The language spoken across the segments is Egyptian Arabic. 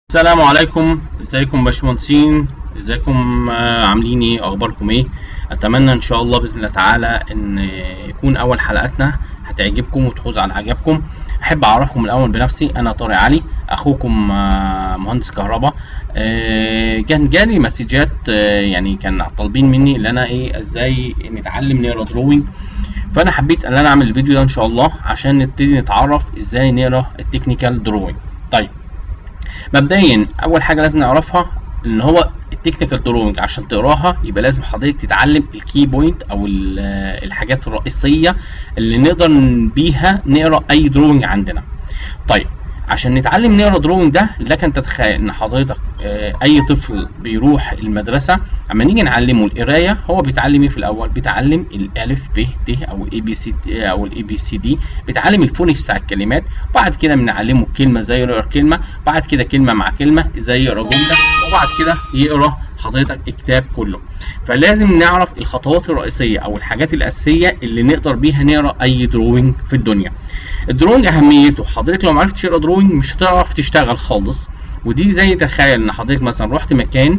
السلام عليكم ازيكم باشمهندسين ازيكم آه، عاملين ايه اخباركم ايه اتمنى ان شاء الله باذن الله تعالى ان يكون اول حلقاتنا هتعجبكم وتفوز على اعجابكم احب اعرفكم الاول بنفسي انا طارق علي اخوكم آه، مهندس كهرباء آه، كان جالي مسجات آه، يعني كان طالبين مني ان انا ايه ازاي نتعلم نقرا دروينج فانا حبيت ان انا اعمل الفيديو ده ان شاء الله عشان نبتدي نتعرف ازاي نقرا التكنيكال دروينج طيب مبدئيا اول حاجه لازم نعرفها ان هو التكنيكال دروينج عشان تقراها يبقى لازم حضرتك تتعلم الكي بوينت او ال- الحاجات الرئيسيه اللي نقدر بيها نقرا اي دروينج عندنا طيب عشان نتعلم نقرا دروينج ده لك ان تتخيل ان حضرتك آه، اي طفل بيروح المدرسه اما نيجي نعلمه القرايه هو بيتعلم ايه في الاول بيتعلم الالف ب ت او الاي بي سي او الاي بي سي دي بيتعلم الفونكس بتاع الكلمات وبعد كده بنعلمه كلمه ازاي يقرا كلمه بعد كده كلمه مع كلمه ازاي يقرا جمله وبعد كده يقرا حضرتك الكتاب كله فلازم نعرف الخطوات الرئيسيه او الحاجات الاساسيه اللي نقدر بيها نقرا اي دروينج في الدنيا الدروينج اهميته حضرتك لو ما عرفتش تقرا دروينج مش هتعرف تشتغل خالص ودي زي تخيل ان حضرتك مثلا رحت مكان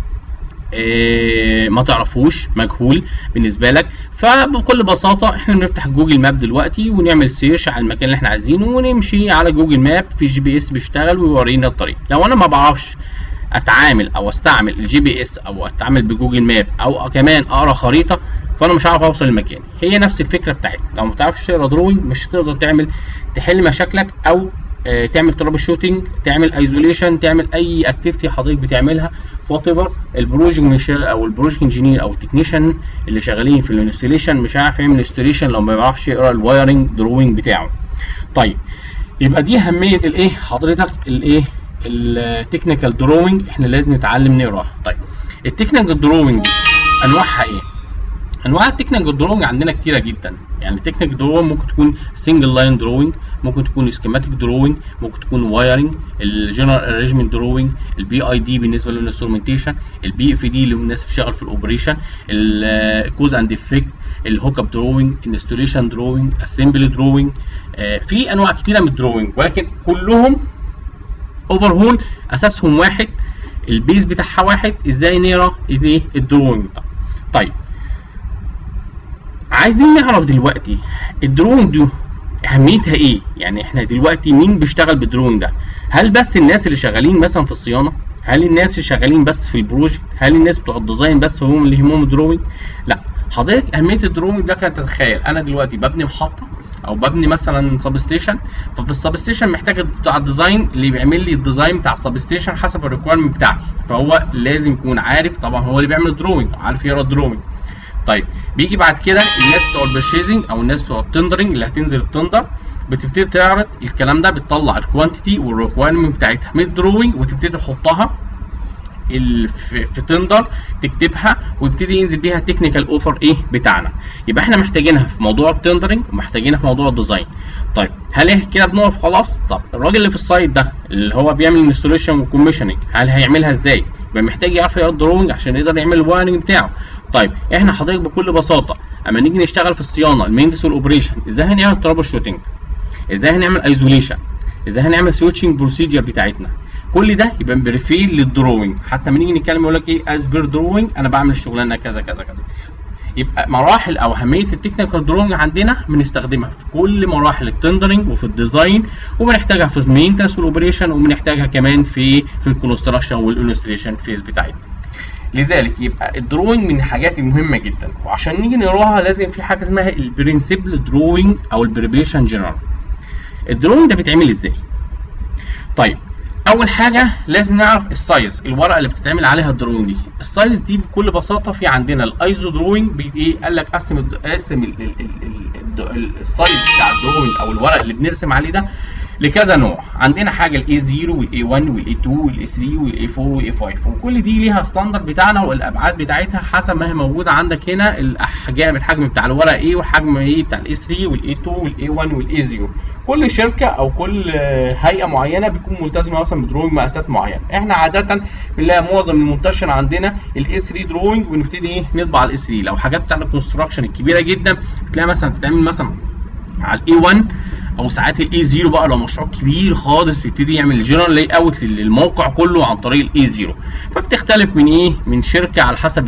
آه، ما تعرفوش مجهول بالنسبه لك فبكل بساطه احنا بنفتح جوجل ماب دلوقتي ونعمل سيرش على المكان اللي احنا عايزينه ونمشي على جوجل ماب في جي بي اس بيشتغل ويورينا الطريق لو انا ما بعرفش اتعامل او استعمل الجي بي اس او اتعامل بجوجل ماب او كمان اقرا خريطه فانا مش هعرف اوصل لمكاني هي نفس الفكره بتاعتنا لو ما تعرفش تقرا دروينج مش هتقدر تعمل تحل مشاكلك او آه، تعمل ترابل شوتنج تعمل ايزوليشن تعمل اي اكتيفيتي حضرتك بتعملها وات ايفر البروجكت او البروجكت انجينير او التكنيشن اللي شغالين في الانستليشن مش عارف يعمل انستليشن لو ما بيعرفش يقرا الوايرنج دروينج بتاعه طيب يبقى دي اهميه الايه حضرتك الايه التكنيكال دروينج احنا لازم نتعلم نقراها طيب التكنيكال دروينج انواعها ايه انواع التكنيكال دروينج عندنا كتيره جدا يعني التكنيكال دروينج ممكن تكون سنجل لاين دروينج ممكن تكون سكيماتيك دروينج ممكن تكون وايرنج الجنرال ارينجمنت دروينج البي اي دي بالنسبه للانسترومنتيشن البي اف دي للناس بتشتغل في الاوبريشن الكوز اند افكت الهوك اب دروينج انستوليشن دروينج اسمبلي دروينج في انواع كتيره من الدروينج ولكن كلهم اوفر هول اساسهم واحد البيز بتاعها واحد ازاي نقرا ايه الدروينج ده طيب عايزين نعرف دلوقتي الدرون دي اهميتها ايه يعني احنا دلوقتي مين بيشتغل بالدرون ده هل بس الناس اللي شغالين مثلا في الصيانه هل الناس اللي شغالين بس في البروجكت هل الناس بتوع الديزاين بس هم اللي يهمهم الدروينج لا حضرتك اهميه الدروينج ده كانت تتخيل انا دلوقتي ببني محطه او ببني مثلا سب ستيشن ففي السب ستيشن محتاج بتاع الديزاين اللي بيعمل لي الديزاين بتاع السب ستيشن حسب الريكويرمنت بتاعتي فهو لازم يكون عارف طبعا هو اللي بيعمل دروينج عارف يقرا الدروينج طيب بيجي بعد كده الناس بتوع البرشيزنج او الناس بتوع التندرنج اللي هتنزل التندر بتبتدي تعرض الكلام ده بتطلع الكوانتيتي والريكويرمنت بتاعتها من الدروينج وتبتدي تحطها ال- في في تندر تكتبها ويبتدي ينزل بيها التكنيكال اوفر ايه بتاعنا يبقى احنا محتاجينها في موضوع التندرنج ومحتاجينها في موضوع الديزاين طيب هل احنا كده بنقف خلاص طب الراجل اللي في السايت ده اللي هو بيعمل انستوليشن وكوميشننج هل هيعملها ازاي يبقى محتاج يعرف يقرا الدروينج عشان يقدر يعمل الوايرنج بتاعه طيب احنا حضرتك بكل بساطه اما نيجي نشتغل في الصيانه المينتس والاوبريشن ازاي هنعمل ترابل شوتنج ازاي هنعمل ايزوليشن ازاي هنعمل سويتشنج بروسيجر بتاعتنا كل ده يبقى بريفير للدروينج حتى لما نيجي نتكلم يقول لك ايه از بير دروينج انا بعمل الشغلانه كذا كذا كذا يبقى مراحل او اهميه التكنيكال دروينج عندنا بنستخدمها في كل مراحل التندرنج وفي الديزاين وبنحتاجها في المينتنس والاوبريشن وبنحتاجها كمان في في الكونستراكشن والانستليشن فيز بتاعتنا لذلك يبقى الدروينج من الحاجات المهمه جدا وعشان نيجي نقراها لازم في حاجه اسمها البرنسبل دروينج او البريبريشن جنرال الدروينج ده بيتعمل ازاي طيب اول حاجه لازم نعرف السايز الورقه اللي بتتعمل عليها الدروينج دي السايز دي بكل بساطه في عندنا الايزو دروينج بي- ايه قال لك قسم الد- قسم ال- ال- ال- ال- ال- السايز بتاع الدروينج او الورق اللي بنرسم عليه ده لكذا نوع عندنا حاجه الاي 0 والاي 1 والاي 2 والاي 3 والاي 4 والاي 5 وكل دي ليها ستاندرد بتاعنا والابعاد بتاعتها حسب ما هي موجوده عندك هنا الاحجام الحجم بتاع الورق ايه والحجم ايه بتاع الاي 3 والاي 2 والاي 1 والاي 0 كل شركه او كل آه، هيئه معينه بتكون ملتزمه مثلا بدروينج مقاسات معينه احنا عاده بنلاقي معظم المنتشر عندنا الاي 3 دروينج ونبتدي ايه نطبع على الاي 3 لو حاجات بتاع الكونستراكشن الكبيره جدا بتلاقي مثلا تتعمل مثلا على الاي 1 او ساعات الاي 0 بقى لو مشروع كبير خالص بيبتدي يعمل جنرال لاي اوت للموقع كله عن طريق الاي 0 فبتختلف من ايه من شركه على حسب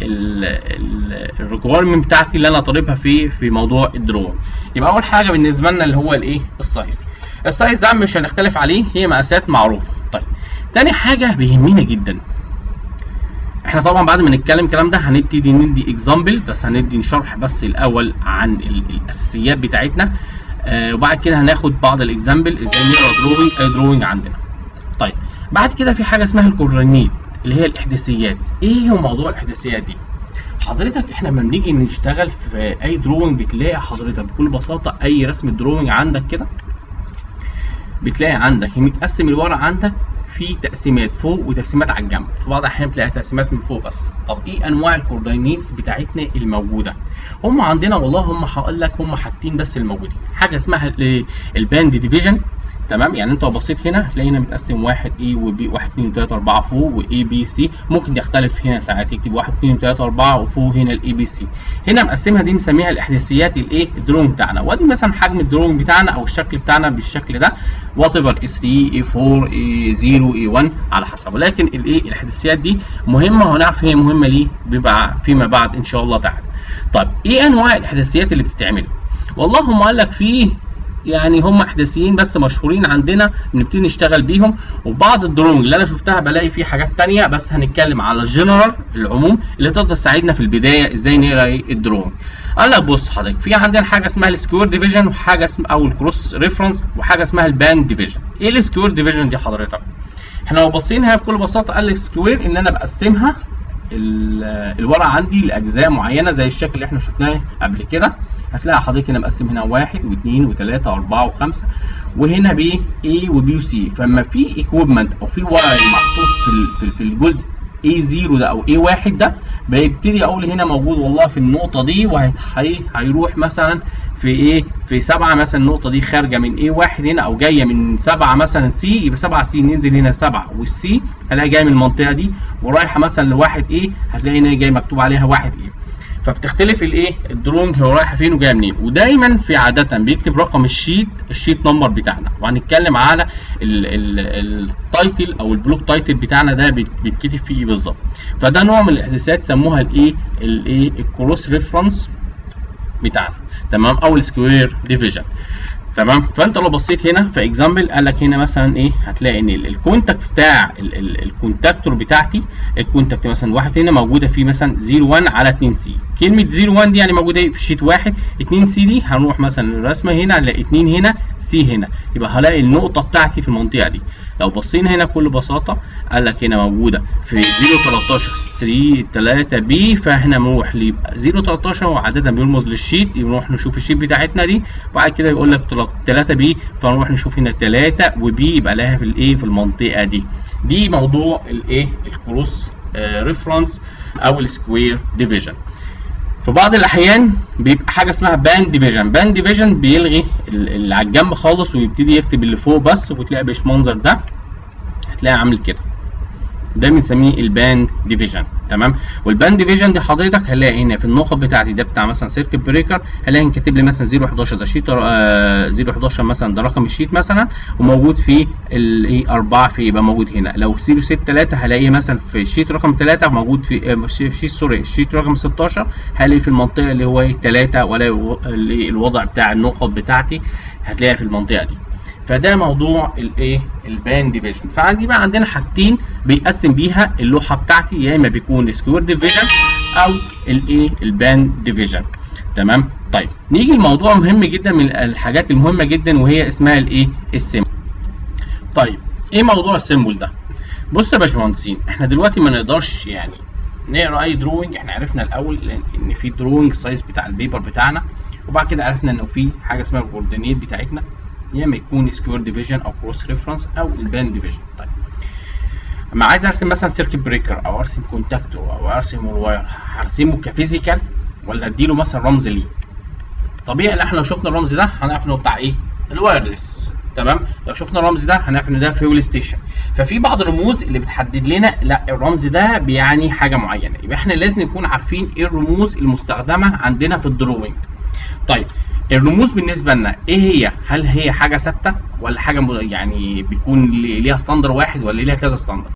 الريكويرمنت بتاعتي اللي انا طالبها في في موضوع الدرون يبقى اول حاجه بالنسبه لنا اللي هو الايه السايز السايز ده مش هنختلف عليه هي مقاسات معروفه طيب تاني حاجه بيهمنا جدا احنا طبعا بعد ما نتكلم الكلام ده هنبتدي ندي اكزامبل بس هندي شرح بس الاول عن الاساسيات بتاعتنا آه وبعد كده هناخد بعض الاكزامبل ازاي نقرا دروينج اي دروينج عندنا طيب بعد كده في حاجه اسمها الكورنيت اللي هي الاحداثيات ايه هو موضوع الاحداثيات دي حضرتك احنا لما بنيجي نشتغل في اي دروينج بتلاقي حضرتك بكل بساطه اي رسم دروينج عندك كده بتلاقي عندك متقسم الورق عندك في تقسيمات فوق وتقسيمات على الجنب في بعض الاحيان بتلاقي تقسيمات من فوق بس طب ايه انواع الكوردينيتس بتاعتنا الموجوده هم عندنا والله هم هقول لك هم حاجتين بس الموجودين حاجه اسمها الباند ديفيجن تمام يعني انت لو بصيت هنا هتلاقي هنا متقسم 1 اي وبي 1 2 3 4 فوق واي بي سي ممكن يختلف هنا ساعات يكتب 1 2 3 4 وفوق هنا الاي بي سي هنا مقسمها دي مسميها الاحداثيات الايه الدرون بتاعنا وادي مثلا حجم الدرون بتاعنا او الشكل بتاعنا بالشكل ده وات ايفر اي 3 اي 4 اي 0 اي 1 على حسب ولكن الايه الاحداثيات دي مهمه وهنعرف هي مهمه ليه بيبقى فيما بعد ان شاء الله تعالى طيب ايه انواع الاحداثيات اللي بتتعمل والله هم قال لك في يعني هم احداثيين بس مشهورين عندنا بنبتدي نشتغل بيهم وبعض الدرونج اللي انا شفتها بلاقي فيه حاجات تانية بس هنتكلم على الجنرال العموم اللي تقدر تساعدنا في البدايه ازاي نقرا الدرونج قال لك بص حضرتك في عندنا حاجه اسمها السكوير ديفيجن وحاجه اسمها او الكروس ريفرنس وحاجه اسمها الباند ديفيجن ايه السكوير ديفيجن دي حضرتك احنا لو بصينا بكل بساطه قال لك سكوير ان انا بقسمها الورقه عندي لاجزاء معينه زي الشكل اللي احنا شفناه قبل كده هتلاقي حضرتك هنا مقسم هنا واحد واثنين وثلاثه واربعه وخمسه وهنا ب A وB وC فلما في ايكويبمنت او في ورق محطوط في في الجزء A0 ده او A1 ده بيبتدي اقول هنا موجود والله في النقطه دي وهيروح مثلا في ايه في سبعه مثلا النقطه دي خارجه من A1 هنا او جايه من سبعه مثلا C يبقى 7 C ننزل هنا 7 والسي هلاقي جايه من المنطقه دي ورايحه مثلا لواحد A هتلاقي هنا جاي مكتوب عليها واحد A فبتختلف الايه الدرونج هو رايحه فين وجايه منين ودايما في عاده بيكتب رقم الشيت الشيت نمبر بتاعنا وهنتكلم على التايتل او البلوك تايتل بتاعنا ده بيتكتب فيه ايه بالظبط فده نوع من الاحداثات سموها الايه الايه الكروس ريفرنس بتاعنا تمام او السكوير ديفيجن تمام فانت لو بصيت هنا في اكزامبل قال لك هنا مثلا ايه هتلاقي ان الكونتاكت بتاع الكونتاكتور بتاعتي الكونتاكت مثلا واحد هنا موجوده فيه مثلا 01 على 2 سي كلمه 01 دي يعني موجوده في شيت واحد 2 سي دي هنروح مثلا الرسمه هنا هنلاقي 2 هنا سي هنا يبقى هلاقي النقطه بتاعتي في المنطقه دي لو بصينا هنا بكل بساطه قال لك هنا موجوده في 013 3 3 بي فاحنا نروح ل 013 هو عاده بيرمز للشيت نروح نشوف الشيت بتاعتنا دي وبعد كده يقول لك 3 بي فنروح نشوف هنا 3 وبي يبقى لها في الايه في المنطقه دي دي موضوع الايه الكروس ريفرنس او السكوير ديفيجن في بعض الاحيان بيبقى حاجه اسمها باند ديفيجن باند ديفيجن بيلغي اللي على الجنب خالص ويبتدي يكتب اللي فوق بس وتلاقي بالمنظر ده هتلاقي عامل كده ده بنسميه الباند ديفيجن تمام والباند ديفيجن دي حضرتك هلاقي هنا في النقط بتاعتي ده بتاع مثلا سيركت بريكر هلاقي كاتب لي مثلا 011 ده شيت آه 011 مثلا ده رقم الشيت مثلا وموجود في الايه 4 في يبقى موجود هنا لو 063 هلاقيه مثلا في الشيت رقم 3 موجود في آه في شيت سوري الشيت رقم 16 هلاقي في المنطقه اللي هو 3 ولا الوضع بتاع النقط بتاعتي هتلاقيها في المنطقه دي فده موضوع الايه الباند ديفيجن فعندي بقى عندنا حاجتين بيقسم بيها اللوحه بتاعتي يا اما بيكون سكوير ديفيجن او الايه الباند ديفيجن تمام طيب نيجي لموضوع مهم جدا من الحاجات المهمه جدا وهي اسمها الايه السيمبل طيب ايه موضوع السيمبل ده بص يا باشمهندسين احنا دلوقتي ما نقدرش يعني نقرا اي دروينج احنا عرفنا الاول ان في دروينج سايز بتاع البيبر بتاعنا وبعد كده عرفنا انه في حاجه اسمها الكوردينيت بتاعتنا يا اما يكون سكوير ديفيجن او كروس ريفرنس او البان ديفيجن طيب اما عايز ارسم مثلا سيركت بريكر او ارسم كونتاكتور او ارسم الواير هرسمه كفيزيكال ولا اديله مثلا رمز ليه طبيعي ان احنا لو شفنا الرمز ده هنعرف انه بتاع ايه الوايرلس تمام لو شفنا الرمز ده هنعرف ان ده فيول ستيشن ففي بعض الرموز اللي بتحدد لنا لا الرمز ده بيعني حاجه معينه يبقى احنا لازم نكون عارفين ايه الرموز المستخدمه عندنا في الدروينج طيب الرموز بالنسبه لنا ايه هي هل هي حاجه ثابته ولا حاجه م- يعني بيكون لي- ليها ستاندر واحد ولا ليها كذا ستاندر